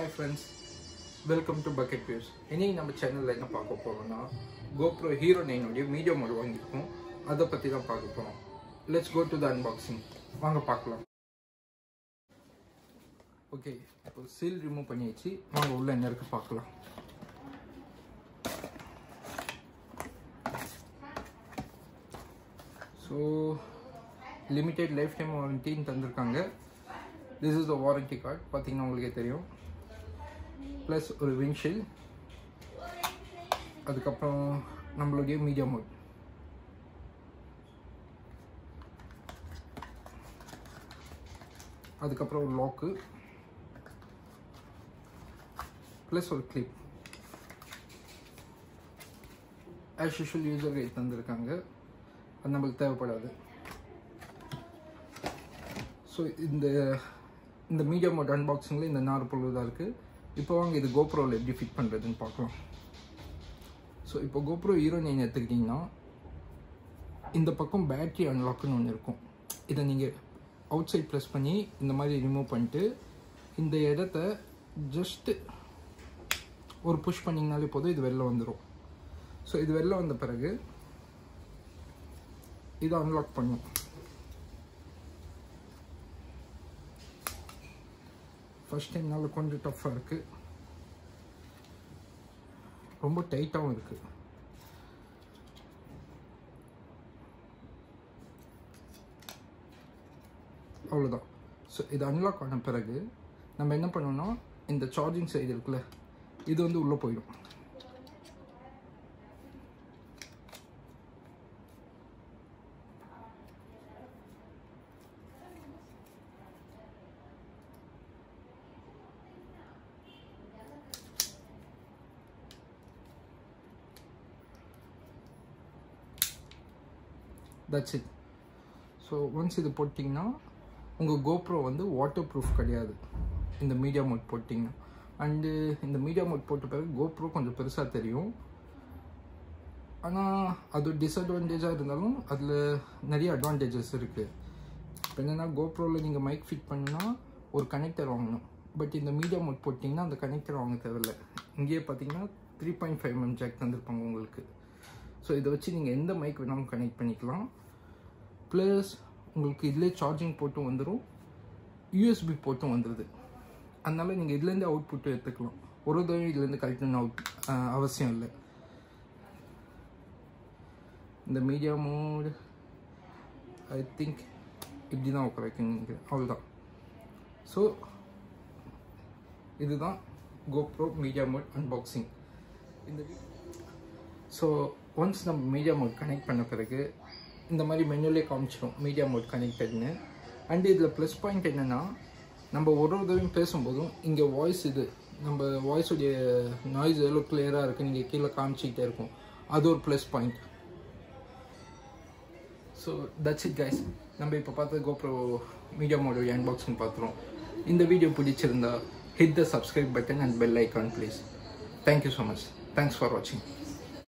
hi friends welcome to Bucket Views இன்னைக்கு நம்ம சேனலில் என்ன பார்க்க போகிறோம்னா கோப்ரோ ஹீரோ நைனுடைய மீடியம் மோட் வாங்கியிருக்கோம் அதை பற்றி தான் பார்க்க போகிறோம் let's go to the unboxing வாங்க பார்க்கலாம் ஓகே இப்போ சீல் ரிமூவ் பண்ணியாச்சு வாங்க உள்ள என்ன இருக்கு பார்க்கலாம் ஸோ லிமிடெட் லைஃப் டைம் வாரண்டின்னு தந்திருக்காங்க this is the warranty card பார்த்தீங்கன்னா உங்களுக்கே தெரியும் ப்ளஸ் ஒரு விண்ட்ஷீல் அதுக்கப்புறம் நம்மளுடைய மீடியா மோட் அதுக்கப்புறம் ஒரு லாக்கு ப்ளஸ் ஒரு clip as usual user guide தந்திருக்காங்க அது நம்மளுக்கு தேவைப்படாது ஸோ இந்த இந்த மீடியா மோட் அன்பாக்சிங்கில் இந்த நாலு பொருள் தான் இருக்குது இப்போ வாங்க இது கோப்ரோவில் எப்படி ஃபிட் பண்ணுறதுன்னு பார்க்கலாம் ஸோ இப்போ கோப்ரோ ஹீரோ நைன் எடுத்துக்கிட்டிங்கன்னா இந்த பக்கம் பேட்ரி அன்லாக்குன்னு ஒன்று இருக்கும் இதை நீங்கள் அவுட் சைட் ப்ரெஸ் பண்ணி இந்த மாதிரி ரிமூவ் பண்ணிட்டு இந்த இடத்த ஜஸ்ட்டு ஒரு புஷ் பண்ணிங்கனாலே போதும் இது வெளில வந்துடும் ஸோ இது வெளில வந்த பிறகு இதை அன்லாக் பண்ணும் ஃபஸ்ட் டைம்னால கொஞ்சம் டஃப்பாக இருக்குது ரொம்ப டைட்டாகவும் இருக்குது அவ்வளோதான் ஸோ இது அன்லாக் ஆன பிறகு நம்ம என்ன பண்ணோம்னா இந்த சார்ஜிங் சைடு இருக்குல்ல இது வந்து உள்ளே போயிடும் தட்ஸ் இட் ஸோ ஒன்ஸ் இது போட்டிங்கன்னா உங்கள் கோப்ரோ வந்து வாட்டர் ப்ரூஃப் கிடையாது இந்த மீடியா மோட் போட்டிங்கன்னா அண்டு இந்த மீடியா மோட் போட்ட பிறகு கோப்ரோ கொஞ்சம் பெருசாக தெரியும் ஆனால் அது டிஸ்அட்வான்டேஜாக இருந்தாலும் அதில் நிறைய அட்வான்டேஜஸ் இருக்குது இப்போ என்னென்னா கோப்ரோவில் நீங்கள் மைக் ஃபிட் பண்ணுன்னா ஒரு கனெக்டர் வாங்கணும் பட் இந்த மீடியா மோட் போட்டிங்கன்னா அந்த கனெக்டர் வாங்க தேவையில்லை இங்கேயே பார்த்தீங்கன்னா three point five M jack தந்திருப்பாங்க உங்களுக்கு ஸோ இதை வச்சு நீங்கள் எந்த மைக் வேணாலும் கனெக்ட் பண்ணிக்கலாம் ப்ளஸ் உங்களுக்கு இதிலே சார்ஜிங் போட்டும் வந்துடும் யூஎஸ்பி போட்டும் வந்துடுது அதனால் நீங்கள் இதுலேருந்து அவுட்புட்டு எடுத்துக்கலாம் ஒரு தடவை இதுலேருந்து கலெக்டணும் அவுட் அவசியம் இல்லை இந்த மீடியா மோட் ஐ திங்க் இப்படி தான் உட்கார வைக்கணும் அவ்வளோதான் ஸோ இதுதான் கோப்ரோ மீடியா மோட் அன்பாக்சிங் இந்த ஸோ ஒன்ஸ் நம்ம மீடியா மோட் கனெக்ட் பண்ண பிறகு இந்த மாதிரி மெனுலே காமிச்சிடும் மீடியா மோட் கனெக்டட்னு அண்ட் இதில் ப்ளஸ் பாயிண்ட் என்னென்னா நம்ம ஒரு ஒரு தடவையும் பேசும்போதும் இங்கே வாய்ஸ் இது நம்ம வாய்ஸுடைய நாய்ஸ் எவ்வளோ கிளியராக இருக்குது நீங்கள் கீழே காமிச்சிக்கிட்டே இருக்கும் அது ஒரு plus point so that's it guys நம்ம இப்போ பார்த்து கோப்ரோ மீடியா மோடோடைய அன்பாக்சிங் பார்த்துருவோம் இந்த வீடியோ பிடிச்சிருந்தா hit the subscribe button and bell icon please thank you so much thanks for வாட்சிங்